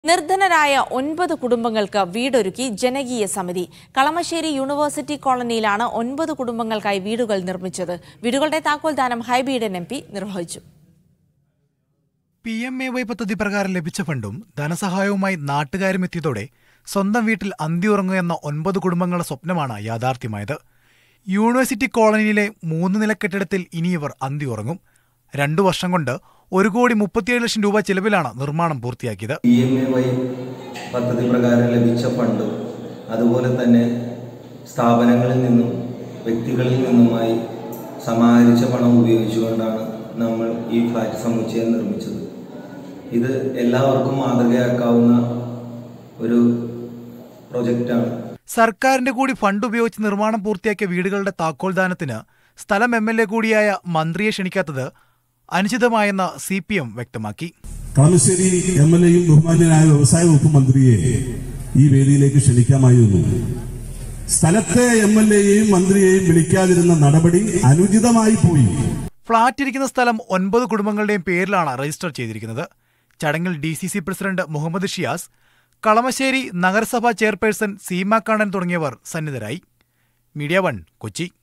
നിർധനരായ ഒൻപത് കുടുംബങ്ങൾക്ക് വീടൊരുക്കി ജനകീയ സമിതി കളമശ്ശേരി യൂണിവേഴ്സിറ്റി കോളനിയിലാണ് ഒൻപത് കുടുംബങ്ങൾക്കായി വീടുകൾ നിർമ്മിച്ചത് വീടുകളുടെ താക്കോൽദാനം ഹൈബീഡൻ എം പി നിർവഹിച്ചു പി എം എ വൈ പദ്ധതി പ്രകാരം ലഭിച്ച ഫണ്ടും ധനസഹായവുമായി നാട്ടുകാരും എത്തിയതോടെ സ്വന്തം വീട്ടിൽ അന്തിയുറങ്ങുക ഒൻപത് കുടുംബങ്ങളുടെ സ്വപ്നമാണ് യാഥാർത്ഥ്യമായത് യൂണിവേഴ്സിറ്റി കോളനിയിലെ മൂന്ന് നില കെട്ടിടത്തിൽ ഇനി ഇവർ അന്തിയുറങ്ങും രണ്ടു വർഷം കൊണ്ട് ഒരു കോടി മുപ്പത്തിയേഴ് ലക്ഷം രൂപ ചെലവിലാണ് നിർമ്മാണം പൂർത്തിയാക്കിയത് പി എം എ വൈ പദ്ധതി പ്രകാരം ലഭിച്ച ഫണ്ട് അതുപോലെ തന്നെ സ്ഥാപനങ്ങളിൽ നിന്നും വ്യക്തികളിൽ നിന്നുമായി സമാഹരിച്ച പണം ഉപയോഗിച്ചുകൊണ്ടാണ് നമ്മൾ ഈ ഫ്ലാറ്റ് സമുച്ചയം നിർമ്മിച്ചത് ഇത് എല്ലാവർക്കും മാതൃകയാക്കാവുന്ന ഒരു പ്രൊജക്റ്റാണ് സർക്കാരിന്റെ കൂടി ഫണ്ട് ഉപയോഗിച്ച് നിർമ്മാണം പൂർത്തിയാക്കിയ വീടുകളുടെ താക്കോൽദാനത്തിന് സ്ഥലം എം എൽ എ കൂടിയായ മന്ത്രിയെ ക്ഷണിക്കാത്തത് അനുചിതമായെന്ന് സി പി എം വ്യക്തമാക്കി കളമശ്ശേരി എം എൽ എയും ബഹുമാന്യനായ വ്യവസായ വകുപ്പ് മന്ത്രിയെ ഈ വേദിയിലേക്ക് ക്ഷണിക്കാമായിരുന്നു സ്ഥലത്തെ എം എൽ എയെയും മന്ത്രിയെയും വിളിക്കാതിരുന്ന നടപടി അനുചിതമായി പോയി ഫ്ളാറ്റ് ഇരിക്കുന്ന സ്ഥലം ഒൻപത് കുടുംബങ്ങളുടെയും പേരിലാണ് രജിസ്റ്റർ ചെയ്തിരിക്കുന്നത് ചടങ്ങിൽ D C C president Muhammad Shiyas Kalamassery നഗരസഭാ ചെയർപേഴ്സൺ സീമ കണ്ണൻ തുടങ്ങിയവർ സന്നിധരായി മീഡിയ വൺ കൊച്ചി